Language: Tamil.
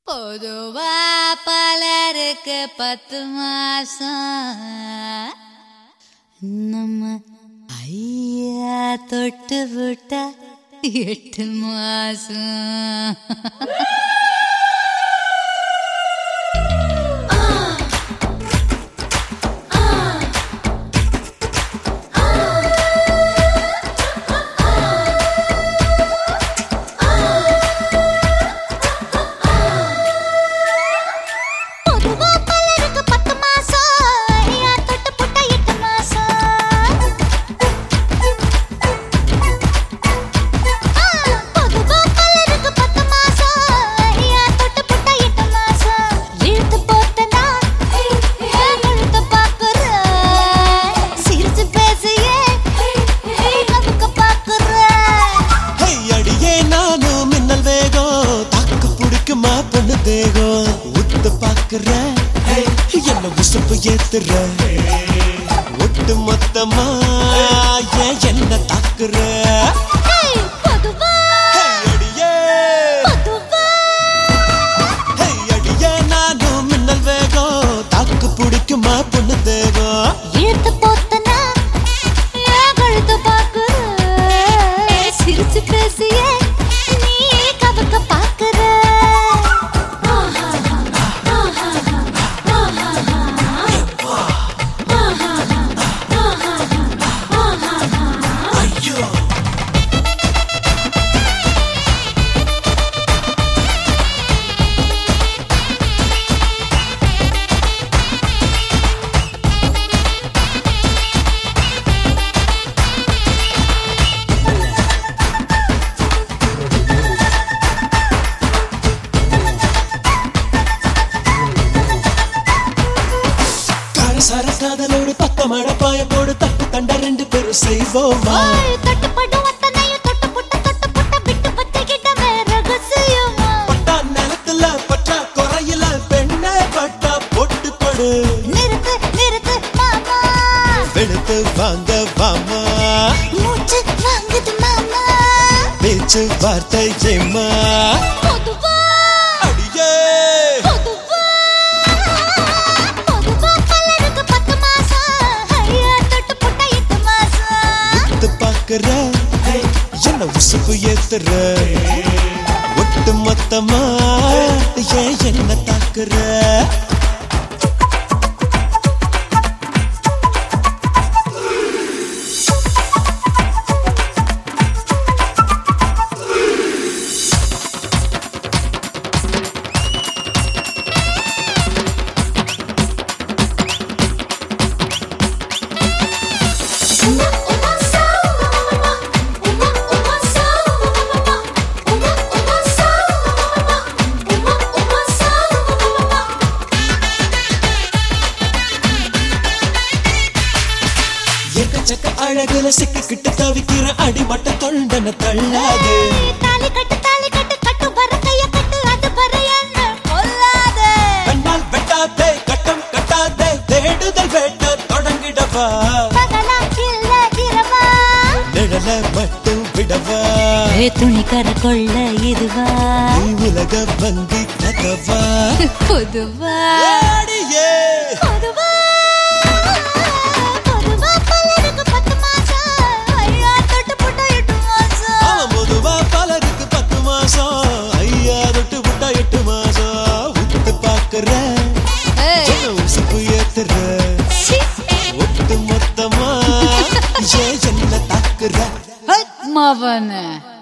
பொதுவா பலருக்கு பத்து மாசம் நம்ம ஐயா தொட்டு விட்டா எட்டு மாசம் பொதுவா பலருக்கு பத்து மாசம் ஐயா தொட்டு புட்டா எட்டு மாசம் ஆ, பொதுவா பலருக்கு பத்து மாசம் ஐயா தொட்டு புட்டா எட்டு மாசம் இழுத்து போட்டனா ஏன் கழுத்த பாக்குற சிரிச்சு பேசியே நமக்கு பாக்குற ஹே, அடியே நானும் மின்னல் வேகம் தாக்கு பிடிக்குமா பொண்ணு தேகம் உத்து பாக்குற ஹே, என்ன உசுப்பு ஏத்துற ஒட்டு மொத்தமா ஏன் என்ன தாக்குற ஹேய், பொதுவா ஹே, அடியே பொதுவா ஹே, அடியே நானும் மின்னல் வேகம் தாக்கு பிடிக்குமா பொண்ணு தேகம் இழுத்து போத்தனா ஏன் கழுத்து பாக்குற சிரிச்சு பேசியே நீ கவக்க பாக்குற ஐயோ காரசார காதலோடு பக்கமட பாய போடு தப்பு தண்ட ரெண்டு பேரும் செய்வோமா ஓய், தட்டுப்படும் அத்தனையும் தொட்டு புட்ட தொட்டு புட்ட விட்டு பத்திக்கிட்ட ரகசியமா பட்டா நிலத்துல பட்டா குறையில பெண்ணே பட்டா போட்டு கொடு நிறுத்து நிறுத்து மாமா வெளுத்து வாங்க வாமா மூச்சு வாங்குது மாமா பேச்சு வார்த்தை ஏமா பொதுவா அடியே பொதுவா பொதுவா பலருக்கு பத்து மாசம் ஐயா தொட்டு புட்ட எட்டு மாசம் வித்து பாக்குற என்ன உசுப்பு ஏத்துற ஒட்டு மொத்தமா ஏன் என்ன தாக்குற Uma uma só, uma uma uma só, uma uma uma só, uma uma só, uma எக்கச்சக்க அழகுல சிக்கிக்கிட்டு தவிக்கிற அடிமட்ட தொண்டன தள்ளாது தாலி கட்டு தாலி கட்டு கட்டு வர கைய கட்டு அது வர என்ன கொல்லாத கண்ணால் வெட்டாதே கட்டம் கட்டாதே தேடுதல் வேட்ட தொடங்கிடவா பகலா இல்ல இரவா நிழல மட்டும் விடவா ஏ துணி கர கொள்ள இதுவா நீ உலக வங்கி கதவா பொதுவா அடியே பொதுவா பொதுவா பலருக்கு பத்து மாசம் ஐயா தொட்டு புட்ட எட்டு மாசம் அவன் பொதுவா பலருக்கு பத்து மாசம் ஐயா தொட்டு விட்டா எட்டு மாசம் உத்து பாக்குற ஏய், உசுப்பு ஏத்துற சீ. ஒட்டு மொத்தமா ஏன் என்ன தாக்குற மவனே